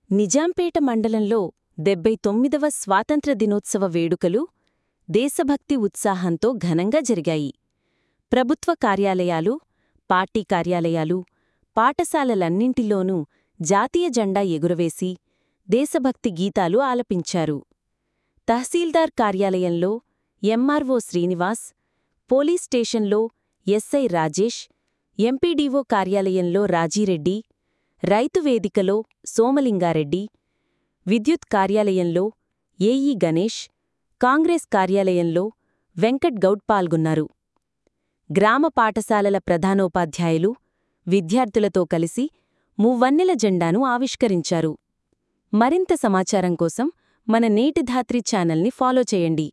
నిజాంపేట మండలంలో డెబ్బై తొమ్మిదవ స్వాతంత్ర దినోత్సవ వేడుకలు దేశభక్తి ఉత్సాహంతో ఘనంగా జరిగాయి ప్రభుత్వ కార్యాలయాలు పార్టీ కార్యాలయాలు పాఠశాలలన్నింటిలోనూ జాతీయ జెండా ఎగురవేసి దేశభక్తి గీతాలు ఆలపించారు తహసీల్దార్ కార్యాలయంలో ఎంఆర్ఓ శ్రీనివాస్ పోలీస్ స్టేషన్లో ఎస్ఐ రాజేష్ ఎంపీడీఓ కార్యాలయంలో రాజీరెడ్డి రైతు వేదికలో సోమలింగారెడ్డి విద్యుత్ కార్యాలయంలో ఏఈ గణేష్ కాంగ్రెస్ కార్యాలయంలో వెంకట్ గౌడ్ పాల్గొన్నారు గ్రామ పాఠశాలల ప్రధానోపాధ్యాయులు విద్యార్థులతో కలిసి మువ్వన్నెల జెండాను ఆవిష్కరించారు మరింత సమాచారం కోసం మన నేటి ధాత్రి ఛానల్ని ఫాలో చేయండి